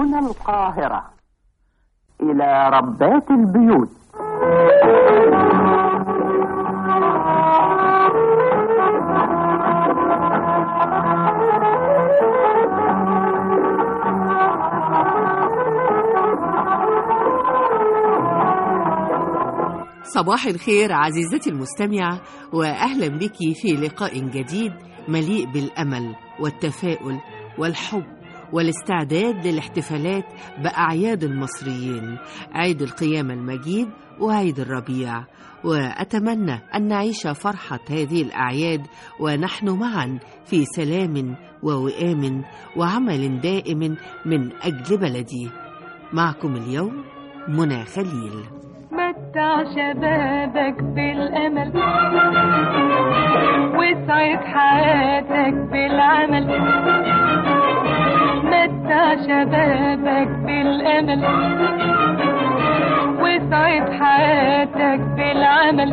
من القاهرة إلى ربات البيوت صباح الخير عزيزتي المستمعة وأهلا بك في لقاء جديد مليء بالأمل والتفاؤل والحب والاستعداد للاحتفالات بأعياد المصريين عيد القيامة المجيد وعيد الربيع وأتمنى أن نعيش فرحة هذه الأعياد ونحن معا في سلام ووئام وعمل دائم من أجل بلدي معكم اليوم منى خليل متع شبابك بالأمل وسعد حياتك بالعمل متع شبابك بالأمل وسعد حياتك بالعمل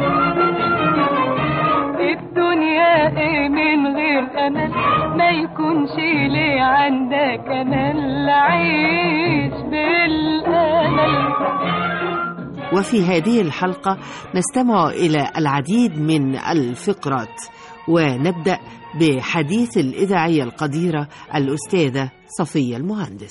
الدنيا ايه من غير امل ما يكونش ليه عندك امل عيش بالامل وفي هذه الحلقة نستمع إلى العديد من الفقرات ونبدأ بحديث الإذاعية القديرة الأستاذة صفية المهندس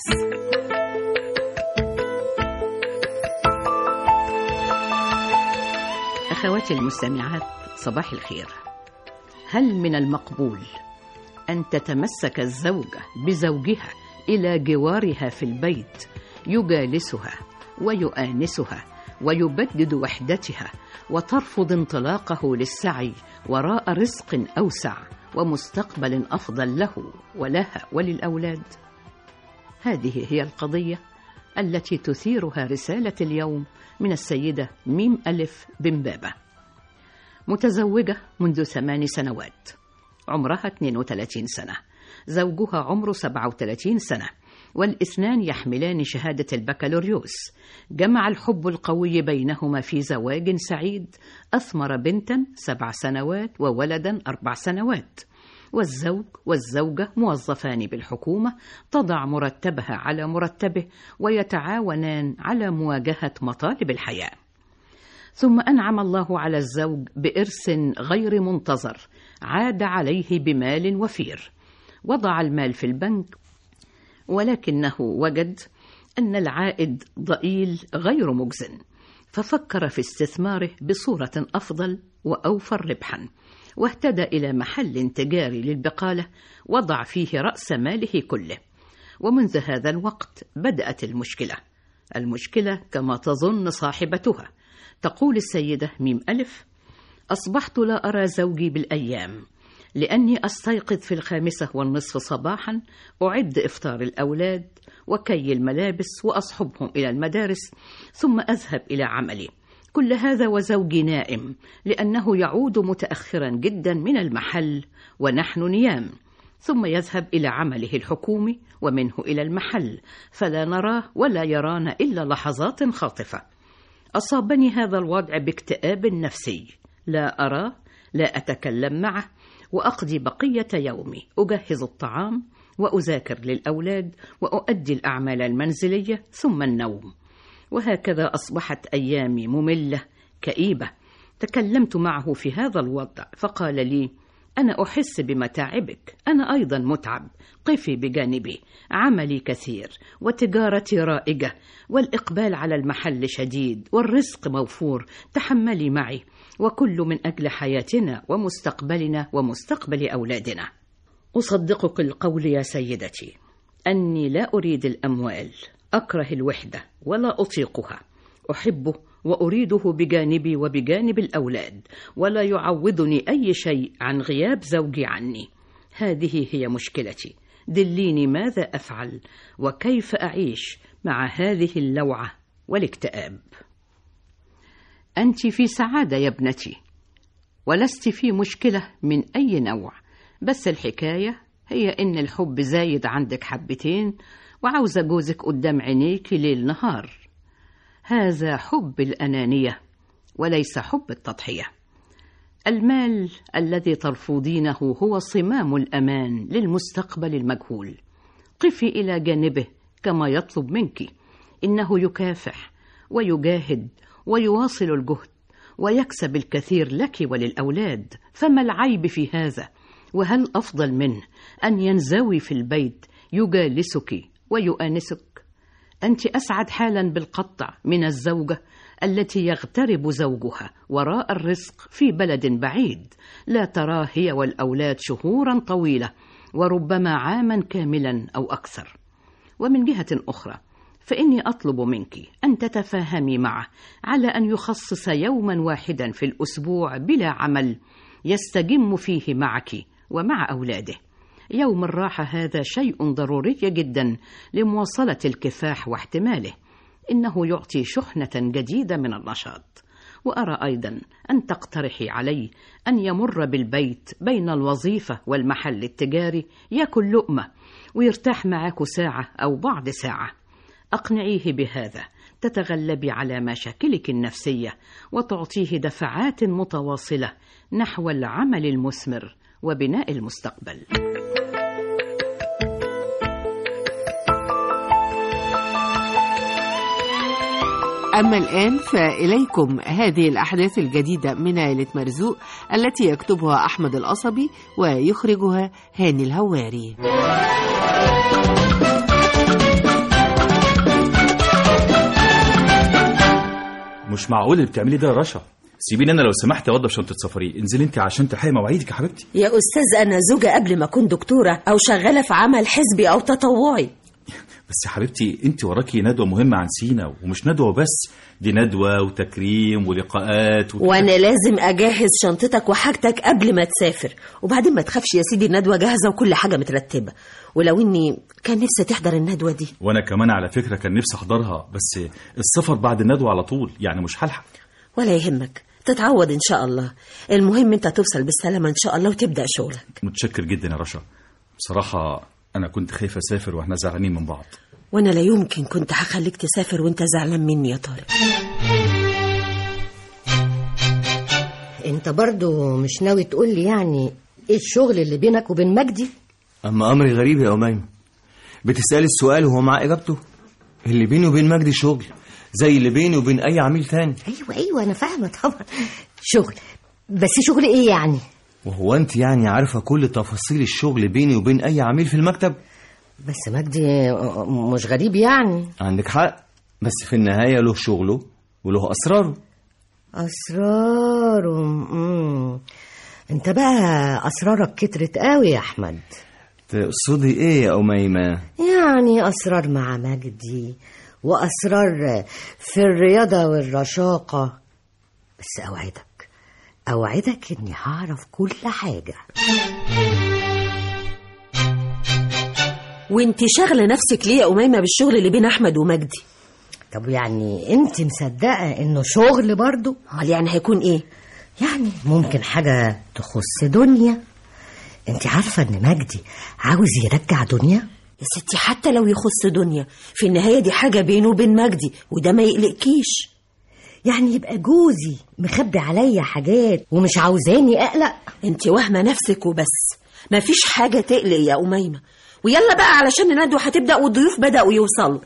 أخواتي المستمعات صباح الخير هل من المقبول أن تتمسك الزوجة بزوجها إلى جوارها في البيت يجالسها ويؤانسها ويبدد وحدتها وترفض انطلاقه للسعي وراء رزق اوسع ومستقبل افضل له ولها وللاولاد هذه هي القضيه التي تثيرها رساله اليوم من السيده ميم الف بن بابه متزوجه منذ ثمان سنوات عمرها 32 سنه زوجها عمره 37 سنه والاثنان يحملان شهادة البكالوريوس جمع الحب القوي بينهما في زواج سعيد أثمر بنتا سبع سنوات وولدا أربع سنوات والزوج والزوجة موظفان بالحكومة تضع مرتبها على مرتبه ويتعاونان على مواجهة مطالب الحياة ثم أنعم الله على الزوج بإرث غير منتظر عاد عليه بمال وفير وضع المال في البنك ولكنه وجد أن العائد ضئيل غير مجزن ففكر في استثماره بصورة أفضل وأوفر ربحا واهتدى إلى محل تجاري للبقالة وضع فيه رأس ماله كله ومنذ هذا الوقت بدأت المشكلة المشكلة كما تظن صاحبتها تقول السيدة ميم ألف أصبحت لا أرى زوجي بالأيام لأني أستيقظ في الخامسة والنصف صباحا أعد إفطار الأولاد وكي الملابس وأصحبهم إلى المدارس ثم أذهب إلى عملي كل هذا وزوجي نائم لأنه يعود متأخرا جدا من المحل ونحن نيام ثم يذهب إلى عمله الحكومي ومنه إلى المحل فلا نراه ولا يرانا إلا لحظات خاطفة أصابني هذا الوضع باكتئاب نفسي لا أراه لا أتكلم معه واقضي بقيه يومي اجهز الطعام واذاكر للاولاد واؤدي الاعمال المنزليه ثم النوم وهكذا اصبحت ايامي ممله كئيبه تكلمت معه في هذا الوضع فقال لي انا احس بمتاعبك انا ايضا متعب قفي بجانبي عملي كثير وتجارتي رائجه والاقبال على المحل شديد والرزق موفور تحملي معي وكل من اجل حياتنا ومستقبلنا ومستقبل اولادنا اصدقك القول يا سيدتي اني لا اريد الاموال اكره الوحده ولا اطيقها احبه واريده بجانبي وبجانب الاولاد ولا يعوضني اي شيء عن غياب زوجي عني هذه هي مشكلتي دليني ماذا افعل وكيف اعيش مع هذه اللوعه والاكتئاب انت في سعاده يا ابنتي ولست في مشكله من اي نوع بس الحكايه هي ان الحب زايد عندك حبتين وعاوزه جوزك قدام عينيكي ليل نهار هذا حب الانانيه وليس حب التضحيه المال الذي ترفضينه هو صمام الامان للمستقبل المجهول قفي الى جانبه كما يطلب منك إنه يكافح ويجاهد ويواصل الجهد ويكسب الكثير لك وللأولاد فما العيب في هذا وهل أفضل منه أن ينزوي في البيت يجالسك ويؤانسك أنت أسعد حالا بالقطع من الزوجة التي يغترب زوجها وراء الرزق في بلد بعيد لا تراه هي والأولاد شهورا طويلة وربما عاما كاملا أو أكثر ومن جهة أخرى فإني أطلب منك أن تتفاهمي معه على أن يخصص يوما واحدا في الأسبوع بلا عمل يستجم فيه معك ومع أولاده يوم الراحة هذا شيء ضروري جدا لمواصلة الكفاح واحتماله إنه يعطي شحنة جديدة من النشاط وأرى أيضا أن تقترحي علي أن يمر بالبيت بين الوظيفة والمحل التجاري ياكل لقمة ويرتاح معاك ساعة أو بعض ساعة أقنعيه بهذا تتغلبي على مشاكلك النفسية وتعطيه دفعات متواصلة نحو العمل المثمر وبناء المستقبل أما الآن فإليكم هذه الأحداث الجديدة من عائلة مرزوق التي يكتبها أحمد القصبي ويخرجها هاني الهواري مش معقول اللي بتعملي ده يا رشا سيبيني انا لو سمحت اوضب شنطه سفري انزلي انت عشان تلحقي مواعيدك يا حبيبتي يا أستاذ أنا زوجة قبل ما أكون دكتورة أو شغالة في عمل حزبي أو تطوعي بس يا حبيبتي انت وراكي ندوه مهمه عن سينا ومش ندوه بس دي ندوه وتكريم ولقاءات و... وأنا لازم أجهز شنطتك وحاجتك قبل ما تسافر وبعدين ما تخافش يا سيدي الندوة جاهزة وكل حاجة مترتبة ولو إني كان نفسي تحضر الندوة دي وانا كمان على فكره كان نفسي احضرها بس السفر بعد الندوه على طول يعني مش هلحق ولا يهمك تتعود إن شاء الله المهم أنت توصل بالسلامة إن شاء الله وتبدأ شغلك متشكر جدا يا رشا بصراحه انا كنت خايف اسافر واحنا زعلانين من بعض وأنا لا يمكن كنت هخليك تسافر وأنت زعلان مني يا طارق انت برضو مش ناوي تقول لي يعني ايه الشغل اللي بينك وبين مجدي أما أمري غريب يا أميمة بتسألي السؤال وهو مع إجابته اللي بيني وبين مجدي شغل زي اللي بيني وبين أي عميل تاني ايوه ايوه انا فاهمه طبعا شغل بس شغل ايه يعني وهو أنت يعني عارفة كل تفاصيل الشغل بيني وبين أي عميل في المكتب بس مجدي مش غريب يعني عندك حق بس في النهاية له شغله وله أسراره اسراره مم. انت بقى اسرارك كترت قوي يا احمد تقصدي إيه يا أميمة يعني اسرار مع مجدي واسرار في الرياضه والرشاقه بس اوعدك اوعدك اني هعرف كل حاجه وانت شاغلة نفسك ليه يا أميمة بالشغل اللي بين أحمد ومجدي طب يعني انت مصدقه انه شغل برضو امال يعني هيكون ايه يعني ممكن حاجه تخص دنيا انت عارفه ان مجدي عاوز يرجع دنيا يا ستي حتى لو يخص دنيا في النهاية دي حاجة بينه وبين مجدي وده ما يقلقكيش يعني يبقى جوزي مخبي عليا حاجات ومش عاوزاني اقلق انت واهمة نفسك وبس مفيش حاجة تقلق يا أميمة ويلا بقى علشان الندوة هتبدأ والضيوف بدأوا يوصلوا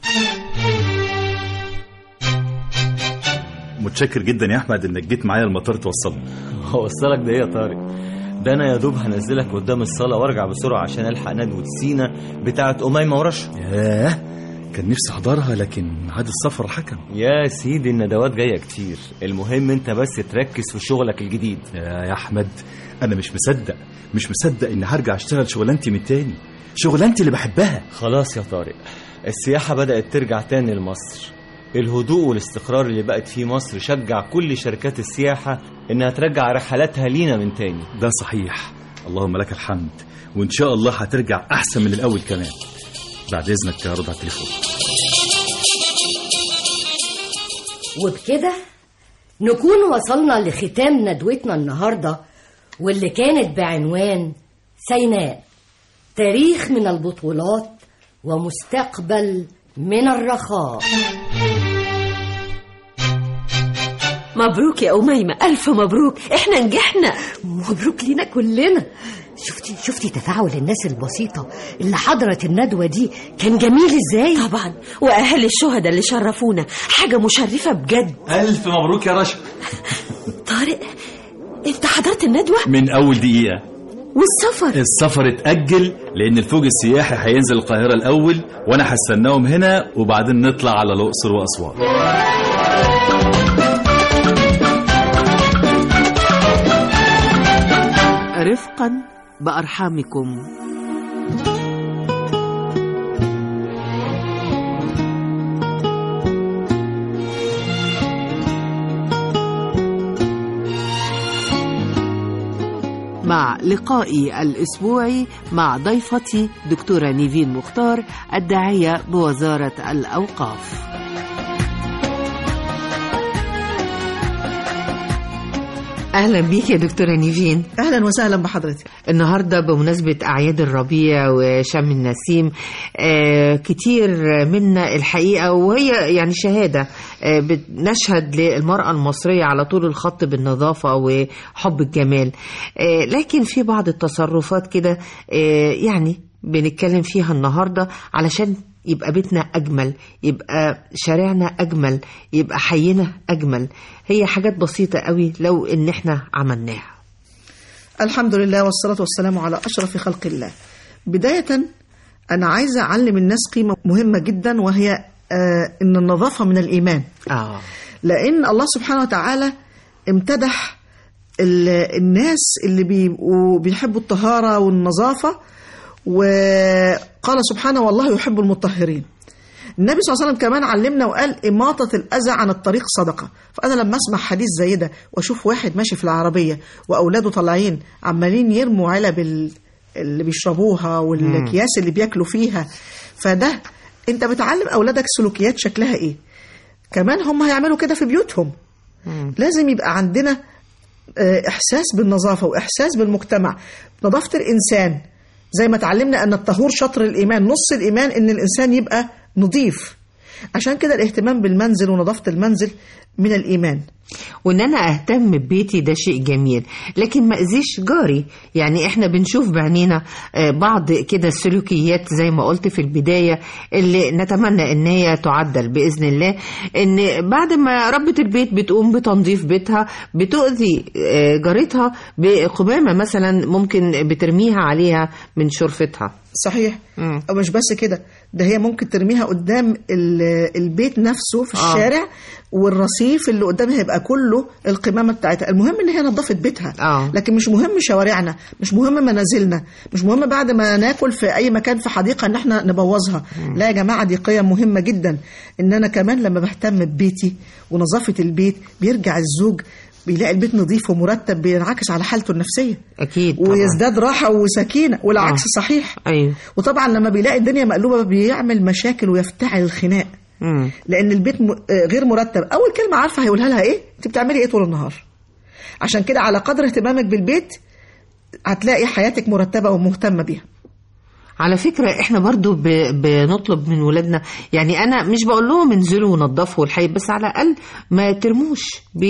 متشكر جدا يا احمد انك جيت معايا المطار توصلني هوصلك ده إيه يا طارق ده أنا يا دوب هنزلك قدام الصالة وأرجع بسرعة عشان ألحق ندوة سينا بتاعة أميمة ورشا ياه كان نفسي احضرها لكن ميعاد السفر حكم يا سيدي الندوات جاية كتير المهم أنت بس تركز في شغلك الجديد يا يا احمد انا مش مصدق مش مصدق اني هرجع اشتغل شغلانتي من تاني شغلانتي اللي بحبها خلاص يا طارق السياحة بدأت ترجع تاني لمصر الهدوء والاستقرار اللي بقت فيه مصر شجع كل شركات السياحة إنها ترجع رحلاتها لينا من تاني ده صحيح اللهم لك الحمد وان شاء الله هترجع احسن من الاول كمان بعد اذنك يا رضا على التليفون وبكده نكون وصلنا لختام ندوتنا النهارده واللي كانت بعنوان سيناء تاريخ من البطولات ومستقبل من الرخاء مبروك يا أميمة ألف مبروك إحنا نجحنا مبروك لينا كلنا شفتي شفتي تفاعل الناس البسيطة اللي حضرت الندوة دي كان جميل ازاي طبعا واهل الشهداء اللي شرفونا حاجه مشرفه بجد ألف مبروك يا رشا طارق انت حضرت الندوه من أول دقيقة والسفر السفر اتأجل لأن الفوج السياحي هينزل القاهرة الأول وأنا هستناهم هنا وبعدين نطلع على الأقصر وأسوان رفقا بأرحامكم مع لقائي الأسبوعي مع ضيفتي دكتورة نيفين مختار الداعية بوزارة الأوقاف أهلا بيك يا دكتورة نيفين اهلا وسهلا بحضرتك النهارده بمناسبة أعياد الربيع وشم النسيم آه كتير منا الحقيقة وهي يعني شهادة آه بنشهد للمرأة المصرية على طول الخط بالنظافة وحب الجمال آه لكن في بعض التصرفات كده آه يعني بنتكلم فيها النهاردة علشان يبقى بيتنا أجمل يبقى شارعنا أجمل يبقى حينا أجمل هي حاجات بسيطة قوي لو إن إحنا عملناها الحمد لله والصلاة والسلام على أشرف خلق الله بداية أنا عايزة أعلم الناس قيمة مهمة جدا وهي آه إن النظافة من الإيمان آه لأن الله سبحانه وتعالى امتدح ال- الناس اللي بيبقوا بيحبوا الطهارة والنظافة وقال سبحانه والله يحب المطهرين النبي صلى الله عليه وسلم كمان علمنا وقال إماطة الأذى عن الطريق صدقة فأنا لما أسمع حديث زي ده وأشوف واحد ماشي في العربية وأولاده طالعين عمالين يرموا علب ال- اللي بيشربوها والأكياس اللي بياكلوا فيها فده أنت بتعلم أولادك سلوكيات شكلها إيه كمان هم هيعملوا كده في بيوتهم لازم يبقى عندنا آه، إحساس بالنظافة وإحساس بالمجتمع نظافة الإنسان زي ما اتعلمنا أن الطهور شطر الإيمان نص الإيمان أن الإنسان يبقى نظيف عشان كده الاهتمام بالمنزل ونظافة المنزل من الإيمان وان انا اهتم ببيتي ده شيء جميل لكن ما اذيش جاري يعني احنا بنشوف بعينينا آه، بعض كده السلوكيات زي ما قلت في البدايه اللي نتمنى ان هي تعدل باذن الله ان بعد ما ربة البيت بتقوم بتنظيف بيتها بتؤذي آه، جارتها بقمامه مثلا ممكن بترميها عليها من شرفتها صحيح مم. أو مش بس كده ده هي ممكن ترميها قدام ال- البيت نفسه في آه. الشارع والرصيف اللي قدامها يبقى كله القمامة بتاعتها المهم ان هي نظفت بيتها آه. لكن مش مهم شوارعنا مش مهم منازلنا مش مهم بعد ما ناكل في اي مكان في حديقة ان احنا نبوظها لا يا جماعة دي قيم مهمة جدا ان انا كمان لما بهتم ببيتي ونظافة البيت بيرجع الزوج بيلاقي البيت نظيف ومرتب بينعكس على حالته النفسية اكيد طبعا. ويزداد راحة وسكينة والعكس آه. صحيح ايوه وطبعا لما بيلاقي الدنيا مقلوبة بيعمل مشاكل ويفتعل الخناق مم. لان البيت م... آه، غير مرتب اول كلمه عارفه هيقولها لها ايه انت بتعملي ايه طول النهار عشان كده على قدر اهتمامك بالبيت هتلاقي حياتك مرتبه ومهتمه بيها على فكرة احنا برضو ب... بنطلب من ولادنا يعني انا مش بقول لهم انزلوا ونضفوا الحي بس على الاقل ما ترموش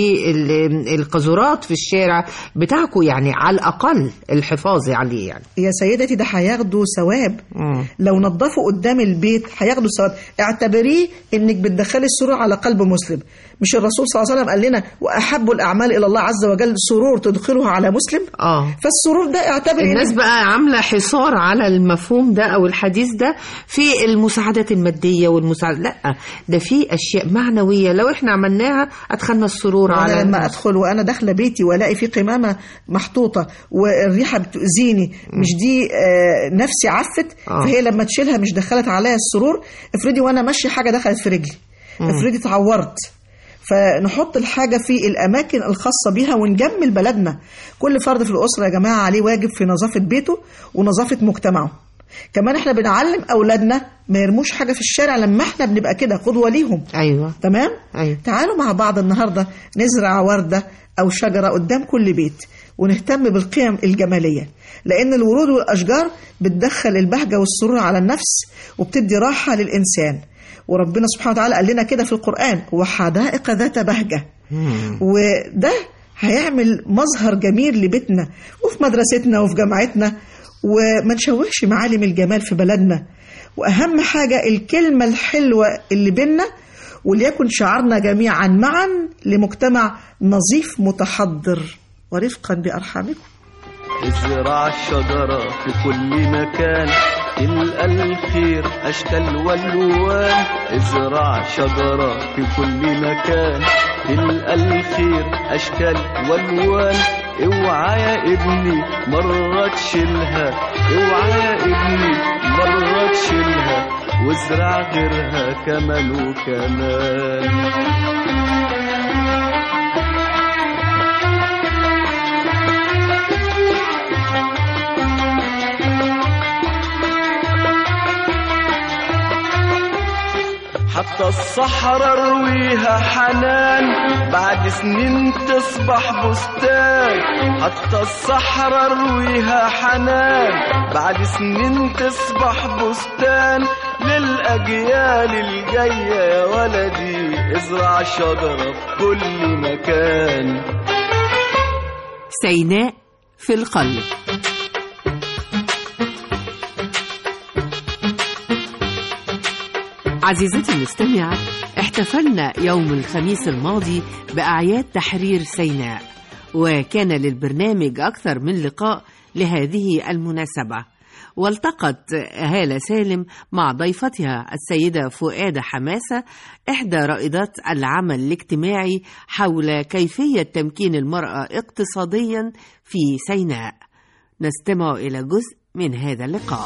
بالقذورات في الشارع بتاعكم يعني على الاقل الحفاظ عليه يعني يا سيدتي ده هياخدوا ثواب مم. لو نظفوا قدام البيت هياخدوا ثواب اعتبريه انك بتدخلي السرور على قلب مسلم مش الرسول صلى الله عليه وسلم قال لنا واحب الاعمال الى الله عز وجل سرور تدخلها على مسلم اه فالسرور ده اعتبري الناس إنك- بقى عاملة حصار على المفهوم ده أو الحديث ده في المساعدات المادية والمساعدة لا ده في أشياء معنوية لو احنا عملناها أدخلنا السرور على انا لما الناس. ادخل وانا داخله بيتي والاقي في قمامه محطوطه والريحه بتاذيني مش دي آه، نفسي عفت آه. فهي لما تشيلها مش دخلت عليا السرور افرضي وانا ماشيه حاجه دخلت في رجلي افرضي اتعورت فنحط الحاجه في الاماكن الخاصه بيها ونجمل بلدنا كل فرد في الاسره يا جماعه عليه واجب في نظافه بيته ونظافه مجتمعه كمان احنا بنعلم اولادنا ما يرموش حاجه في الشارع لما احنا بنبقى كده قدوه ليهم أيوة تمام أيوة. تعالوا مع بعض النهارده نزرع ورده او شجره قدام كل بيت ونهتم بالقيم الجماليه لان الورود والاشجار بتدخل البهجه والسرور على النفس وبتدي راحه للانسان وربنا سبحانه وتعالى قال لنا كده في القران وحدائق ذات بهجه وده هيعمل مظهر جميل لبيتنا وفي مدرستنا وفي جامعتنا وما نشوهش معالم الجمال في بلدنا وأهم حاجة الكلمة الحلوة اللي بينا وليكن شعارنا جميعا معا لمجتمع نظيف متحضر ورفقا بأرحامكم ازرع الشجرة في كل مكان تلقى الخير أشكال والوان ازرع شجرة في كل مكان تلقى الخير أشكال والوان اوعى يا ابني مرة تشيلها اوعى يا ابني مرة تشيلها وازرع غيرها كمان وكمان حتى الصحراء رويها حنان بعد سنين تصبح بستان حتى الصحراء رويها حنان بعد سنين تصبح بستان للأجيال الجاية يا ولدي ازرع شجرة في كل مكان سيناء في القلب عزيزتي المستمعة احتفلنا يوم الخميس الماضي بأعياد تحرير سيناء وكان للبرنامج أكثر من لقاء لهذه المناسبة والتقت هالة سالم مع ضيفتها السيدة فؤادة حماسة إحدى رائدات العمل الاجتماعي حول كيفية تمكين المرأة اقتصاديا في سيناء نستمع إلى جزء من هذا اللقاء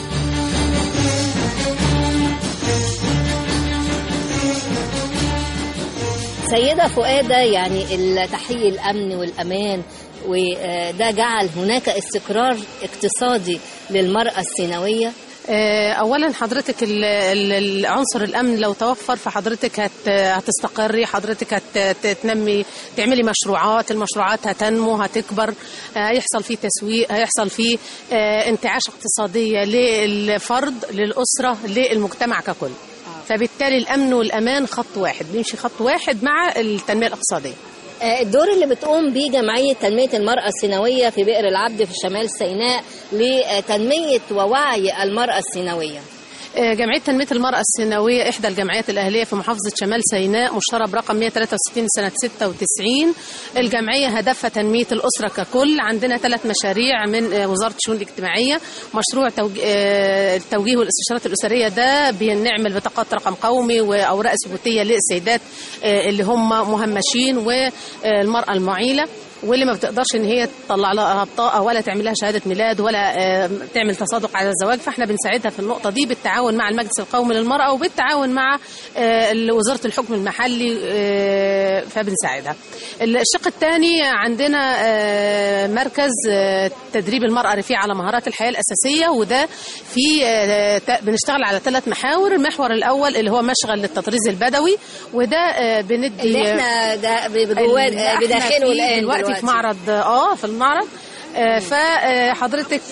سيدة فؤادة يعني تحقيق الأمن والأمان وده جعل هناك استقرار اقتصادي للمرأة السينوية اولا حضرتك ال- ال- العنصر الامن لو توفر فحضرتك هت هتستقري حضرتك هتنمي تعملي مشروعات المشروعات هتنمو هتكبر هيحصل فيه تسويق هيحصل فيه آه، انتعاش اقتصاديه للفرد للاسره للمجتمع ككل فبالتالي الامن والامان خط واحد بيمشي خط واحد مع التنميه الاقتصاديه آه، الدور اللي بتقوم بيه جمعية تنمية المرأة السينوية في بئر العبد في شمال سيناء لتنمية ووعي المرأة السينوية آه، جمعية تنمية المرأة السيناوية إحدى الجمعيات الأهلية في محافظة شمال سيناء مشترى برقم 163 سنة 96 الجمعية هدفها تنمية الأسرة ككل عندنا ثلاث مشاريع من آه، وزارة الشؤون الاجتماعية مشروع توج- آه، التوجيه والاستشارات الأسرية ده بنعمل بطاقات رقم قومي وأوراق ثبوتية للسيدات آه، اللي هم مهمشين والمرأة المعيلة واللي ما بتقدرش ان هي تطلع لها بطاقه ولا تعمل لها شهاده ميلاد ولا آه، تعمل تصادق على الزواج فاحنا بنساعدها في النقطه دي بالتعاون مع المجلس القومي للمراه وبالتعاون مع آه، وزاره الحكم المحلي آه، فبنساعدها. الشق الثاني عندنا آه، مركز آه، تدريب المراه رفيع على مهارات الحياه الاساسيه وده في آه، ت- بنشتغل على ثلاث محاور المحور الاول اللي هو مشغل للتطريز البدوي وده آه، بندي اللي احنا ده بجواه اللي احنا بداخله فيه الآن دلوقتي دلوقتي. في معرض اه في المعرض آه، فحضرتك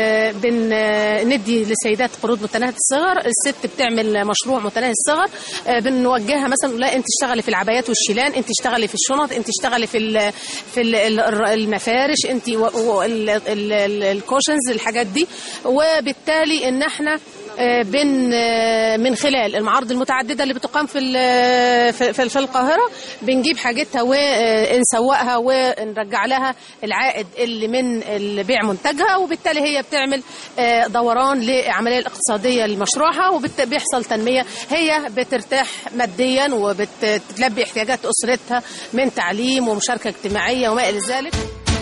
بندي للسيدات قروض متناهيه الصغر الست بتعمل مشروع متناهي الصغر آه، بنوجهها مثلا لا انت اشتغلي في العبايات والشيلان انت اشتغلي في الشنط انت اشتغلي في ال- في ال- ال- المفارش انت الكوشنز الحاجات دي وبالتالي ان احنا آه، بن آه، من خلال المعارض المتعدده اللي بتقام في ال- في في- في القاهره بنجيب حاجتها ونسوقها ونرجع لها العائد اللي من البيع منتجها وبالتالي هي بتعمل آه، دوران للعمليه الاقتصاديه لمشروعها وبيحصل تنميه هي بترتاح ماديا وبتلبي احتياجات اسرتها من تعليم ومشاركه اجتماعيه وما الى ذلك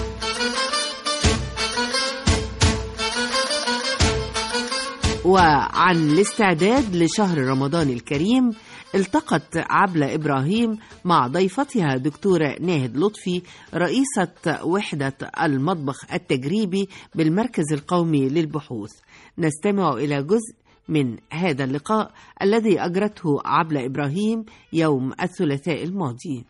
وعن الاستعداد لشهر رمضان الكريم التقت عبلة إبراهيم مع ضيفتها دكتورة ناهد لطفي رئيسة وحدة المطبخ التجريبي بالمركز القومي للبحوث نستمع إلى جزء من هذا اللقاء الذي أجرته عبلة إبراهيم يوم الثلاثاء الماضي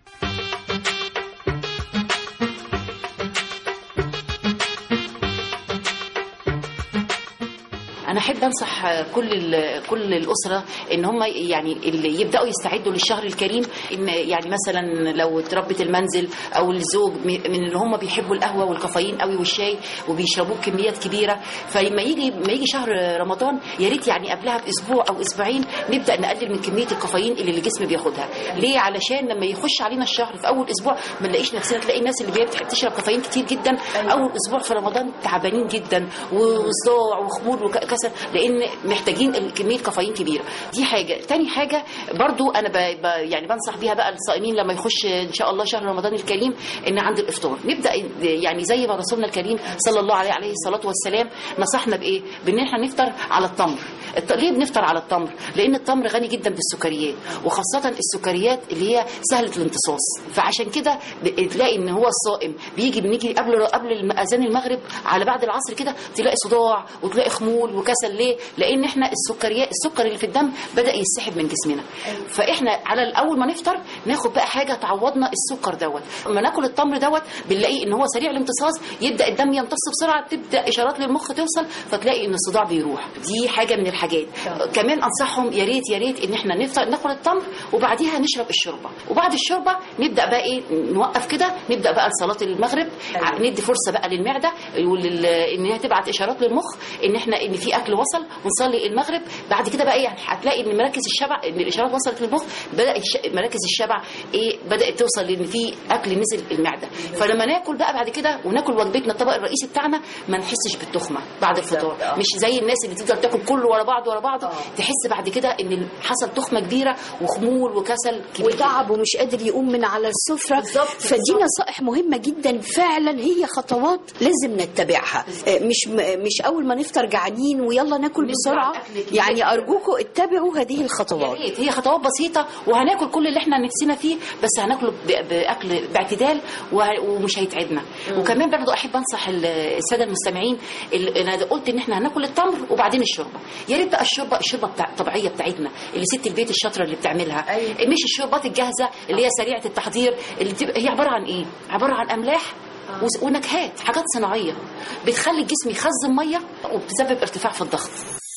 انا احب انصح كل ال- كل الاسره ان هم يعني اللي يبداوا يستعدوا للشهر الكريم ان يعني مثلا لو تربت المنزل او الزوج م- من اللي هم بيحبوا القهوه والكافيين قوي والشاي وبيشربوه بكميات كبيره فلما يجي ما يجي شهر رمضان يا ريت يعني قبلها باسبوع او اسبوعين نبدا نقلل من كميه الكافيين اللي الجسم بياخدها ليه علشان لما يخش علينا الشهر في اول اسبوع ما نلاقيش نفسنا تلاقي الناس اللي بتحب تشرب كافيين كتير جدا اول اسبوع في رمضان تعبانين جدا وصداع وخمول وكسل لان محتاجين كميه كافيين كبيره دي حاجه تاني حاجه برضو انا ب... ب... يعني بنصح بيها بقى الصائمين لما يخش ان شاء الله شهر رمضان الكريم ان عند الافطار نبدا يعني زي ما رسولنا الكريم صلى الله عليه عليه الصلاه والسلام نصحنا بايه بان احنا نفطر على التمر الت- ليه بنفطر على التمر لان التمر غني جدا بالسكريات وخاصه السكريات اللي هي سهله الامتصاص فعشان كده ب- تلاقي ان هو الصائم بيجي بنيجي قبل قبل الم- اذان المغرب على بعد العصر كده تلاقي صداع وتلاقي خمول وكسل ليه لان احنا السكريات السكر اللي في الدم بدا يسحب من جسمنا فاحنا على الاول ما نفطر ناخد بقى حاجه تعوضنا السكر دوت لما ناكل التمر دوت بنلاقيه ان هو سريع الامتصاص يبدا الدم يمتص بسرعه تبدا اشارات للمخ توصل فتلاقي ان الصداع بيروح دي حاجه من الحاجات كمان انصحهم يا ريت يا ريت ان احنا نفطر ناكل التمر وبعديها نشرب الشوربه وبعد الشوربه نبدا بقى ايه نوقف كده نبدا بقى لصلاه المغرب ع- ندي فرصه بقى للمعده ولل... ان هي تبعت اشارات للمخ ان احنا ان في اكل وصل ونصلي المغرب بعد كده بقى ايه هتلاقي ان مراكز الشبع ان الاشارات وصلت للمخ بدا الش... مراكز الشبع ايه بدات توصل لان في اكل نزل المعده فلما ناكل بقى بعد كده وناكل وجبتنا الطبق الرئيسي بتاعنا ما نحسش بالتخمه بعد الفطار مش زي الناس اللي تفضل تاكل كله ورا بعض ورا بعض تحس بعد كده ان حصل تخمه كبيره وخمول وكسل كبير وتعب ومش قادر يقوم من على السفرة فدي نصائح مهمة جدا فعلا هي خطوات لازم نتبعها آه، مش م- مش أول ما نفطر جعانين ويلا ناكل بسرعة يعني أرجوكم اتبعوا هذه الخطوات يا ريت هي خطوات بسيطة وهناكل كل اللي احنا نفسنا فيه بس هناكله ب- بأكل باعتدال وه- ومش هيتعبنا وكمان برضو أحب أنصح ال- السادة المستمعين ال- أنا قلت إن احنا هناكل التمر وبعدين الشوربة يا ريت بقى الشوربة الشوربة بتاع الطبيعية بتاعتنا اللي ست البيت الشاطرة اللي بتعملها مش الشوربات الجاهزة اللي هي سريعة التحضير اللي بتبقى هي عبارة عن إيه؟ عبارة عن أملاح وس- ونكهات حاجات صناعية بتخلي الجسم يخزن مية وبتسبب ارتفاع في الضغط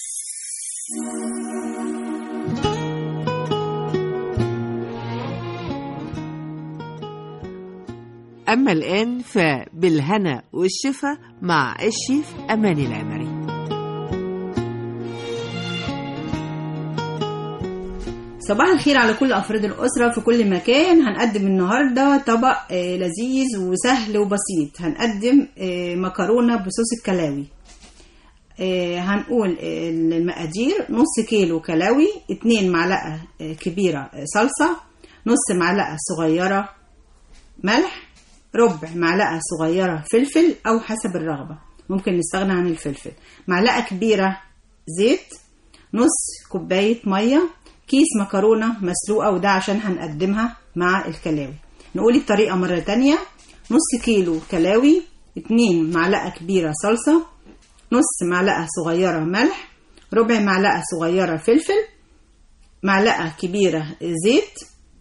أما الآن فبالهنا والشفا مع الشيف أمان العمري صباح الخير على كل أفراد الأسرة في كل مكان هنقدم النهاردة طبق آه، لذيذ وسهل وبسيط هنقدم آه، مكرونة بصوص الكلاوي آه، هنقول آه، المقادير نص كيلو كلاوي اتنين معلقة آه، كبيرة آه، صلصة نص معلقة صغيرة ملح ربع معلقة صغيرة فلفل أو حسب الرغبة ممكن نستغنى عن الفلفل معلقة كبيرة زيت نص كوباية مية كيس مكرونة مسلوقة وده عشان هنقدمها مع الكلاوي نقول الطريقة مرة تانية نص كيلو كلاوي اتنين معلقة كبيرة صلصة نص معلقة صغيرة ملح ربع معلقة صغيرة فلفل معلقة كبيرة زيت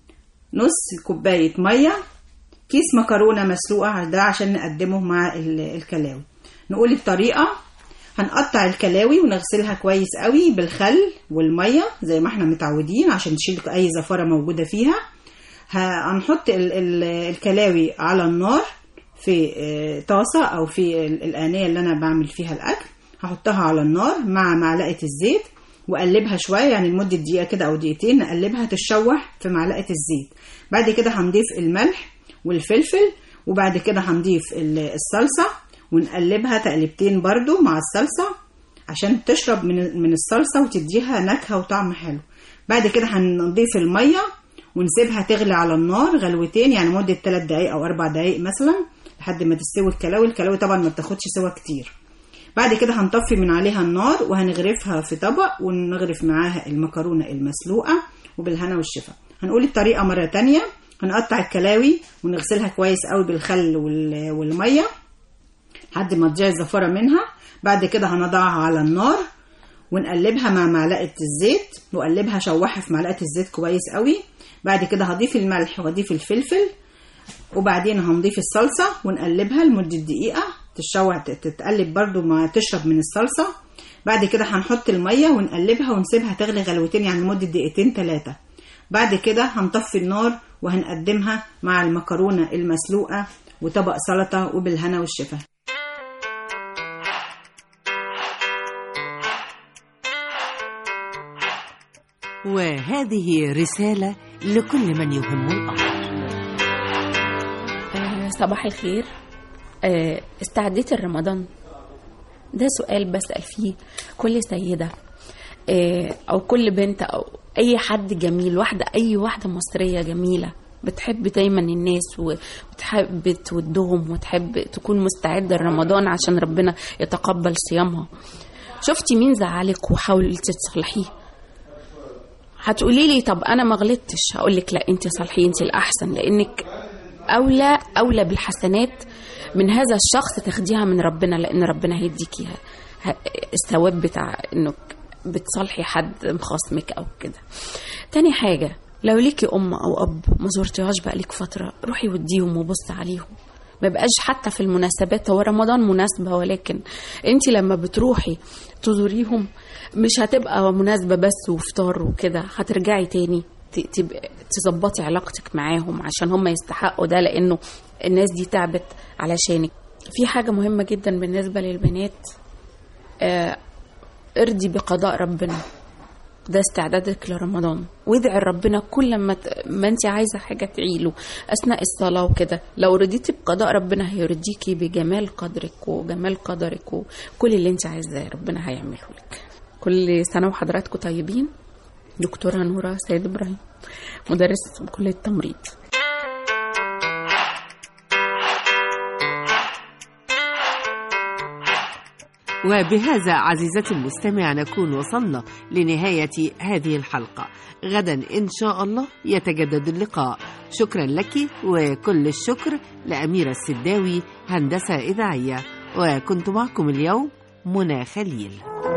نص كوباية مية كيس مكرونة مسلوقة ده عشان نقدمه مع ال- الكلاوي نقول الطريقة هنقطع الكلاوي ونغسلها كويس قوي بالخل والمية زي ما احنا متعودين عشان تشيل اي زفارة موجودة فيها ه- هنحط ال- ال- الكلاوي على النار في آه، طاسة او في ال- الآنية اللي انا بعمل فيها الاكل هحطها على النار مع معلقة الزيت واقلبها شويه يعني لمده دقيقه كده او دقيقتين نقلبها تتشوح في معلقه الزيت بعد كده هنضيف الملح والفلفل وبعد كده هنضيف ال- الصلصه ونقلبها تقلبتين برضو مع الصلصه عشان تشرب من من الصلصه وتديها نكهه وطعم حلو بعد كده هنضيف الميه ونسيبها تغلي على النار غلوتين يعني مده 3 دقايق او 4 دقايق مثلا لحد ما تستوي الكلاوي الكلاوي طبعا ما بتاخدش سوا كتير بعد كده هنطفي من عليها النار وهنغرفها في طبق ونغرف معاها المكرونة المسلوقة وبالهنا والشفا هنقول الطريقة مرة تانية هنقطع الكلاوي ونغسلها كويس قوي بالخل وال- والمية لحد ما تضيع الزفارة منها بعد كده هنضعها على النار ونقلبها مع معلقة الزيت وقلبها شوحها في معلقة الزيت كويس قوي بعد كده هضيف الملح وهضيف الفلفل وبعدين هنضيف الصلصة ونقلبها لمدة دقيقة تتشوح تتقلب برضو ما تشرب من الصلصة بعد كده هنحط المية ونقلبها ونسيبها تغلي غلوتين يعني لمدة دقيقتين ثلاثة بعد كده هنطفي النار وهنقدمها مع المكرونة المسلوقة وطبق سلطة وبالهنا والشفا وهذه رسالة لكل من يهم الأمر آه، صباح الخير آه، استعديت رمضان ده سؤال بسأل فيه كل سيدة آه، أو كل بنت أو أي حد جميل واحدة أي واحدة مصرية جميلة بتحب دايما الناس وتحب تودهم وتحب تكون مستعدة لرمضان عشان ربنا يتقبل صيامها شفتي مين زعلك وحاولتي تصلحيه هتقولي لي طب انا ما غلطتش هقول لك لا انت صالحي انت الاحسن لانك اولى اولى بالحسنات من هذا الشخص تاخديها من ربنا لان ربنا هيديكي ه- الثواب بتاع انك بتصالحي حد مخاصمك او كده تاني حاجه لو ليكي ام او اب ما زرتيهاش بقالك فتره روحي وديهم وبص عليهم ما بقاش حتى في المناسبات هو رمضان مناسبة ولكن انت لما بتروحي تزوريهم مش هتبقى مناسبة بس وفطار وكده هترجعي تاني ت- تبقى- تظبطي علاقتك معاهم عشان هم يستحقوا ده لانه الناس دي تعبت علشانك في حاجة مهمة جدا بالنسبة للبنات آه، ارضي بقضاء ربنا ده استعدادك لرمضان وادعي ربنا كل ما ت... ما انت عايزه حاجه تعيله اثناء الصلاه وكده لو رضيتي بقضاء ربنا هيرضيكي بجمال قدرك وجمال قدرك وكل اللي انت عايزاه ربنا هيعمله لك كل سنه وحضراتكم طيبين دكتوره نوره سيد ابراهيم مدرس بكليه التمريض وبهذا عزيزتي المستمع نكون وصلنا لنهاية هذه الحلقة غدا إن شاء الله يتجدد اللقاء شكرا لك وكل الشكر لأميرة السداوي هندسة إذاعية وكنت معكم اليوم منى خليل